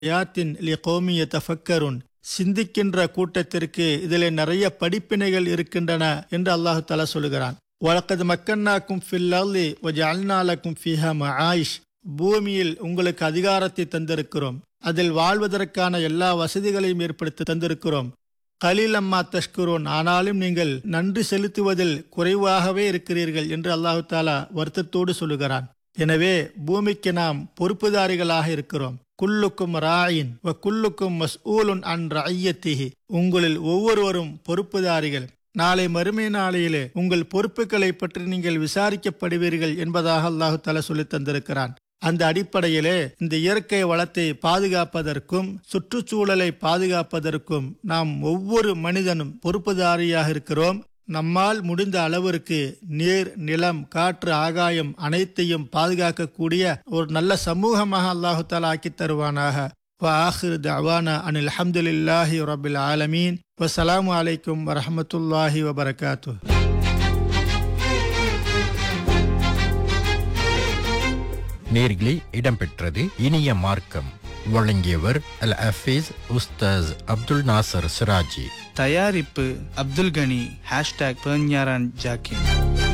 யாத்தின் லி கோமிய தஃபக்கருன் சிந்திக்கின்ற கூட்டத்திற்கு இதிலே நிறைய படிப்பினைகள் இருக்கின்றன என்று அல்லாஹு தலா சொல்லுகிறான் வழக்கது மக்கன்னாக்கும் ஃபில்லி ஜல்நாலக்கும் ஃபிஹா மஆயிஷ் பூமியில் உங்களுக்கு அதிகாரத்தை தந்திருக்கிறோம் அதில் வாழ்வதற்கான எல்லா வசதிகளையும் ஏற்படுத்தி தந்திருக்கிறோம் கலீலம்மா தஷ்குரோன் ஆனாலும் நீங்கள் நன்றி செலுத்துவதில் குறைவாகவே இருக்கிறீர்கள் என்று அல்லாஹு தாலா வருத்தத்தோடு சொல்லுகிறான் எனவே பூமிக்கு நாம் பொறுப்புதாரிகளாக இருக்கிறோம் குல்லுக்கும் ராயின் வ குல்லுக்கும் மஸ்ஊலுன் அன் ரஐயத்திஹி உங்களில் ஒவ்வொருவரும் பொறுப்புதாரிகள் நாளை மறுமை நாளையிலே உங்கள் பொறுப்புகளை பற்றி நீங்கள் விசாரிக்கப்படுவீர்கள் என்பதாக அல்லாஹு தாலா சொல்லித் தந்திருக்கிறான் அந்த அடிப்படையிலே இந்த இயற்கை வளத்தை பாதுகாப்பதற்கும் சுற்றுச்சூழலை பாதுகாப்பதற்கும் நாம் ஒவ்வொரு மனிதனும் பொறுப்புதாரியாக இருக்கிறோம் நம்மால் முடிந்த அளவிற்கு நீர் நிலம் காற்று ஆகாயம் அனைத்தையும் பாதுகாக்கக்கூடிய ஒரு நல்ல சமூகமாக அல்லாஹு தாலா ஆக்கி தருவானாக وآخر دعوانا أن الحمد لله رب العالمين والسلام عليكم ورحمة الله وبركاته நேர்களே இடம்பெற்றது இனிய மார்க்கம் வழங்கியவர் அல் அஃபீஸ் உஸ்தாஸ் அப்துல் நாசர் சிராஜி தயாரிப்பு அப்துல் கனி ஹேஷ்டாக் பேஞ்ஞாரான் ஜாக்கின்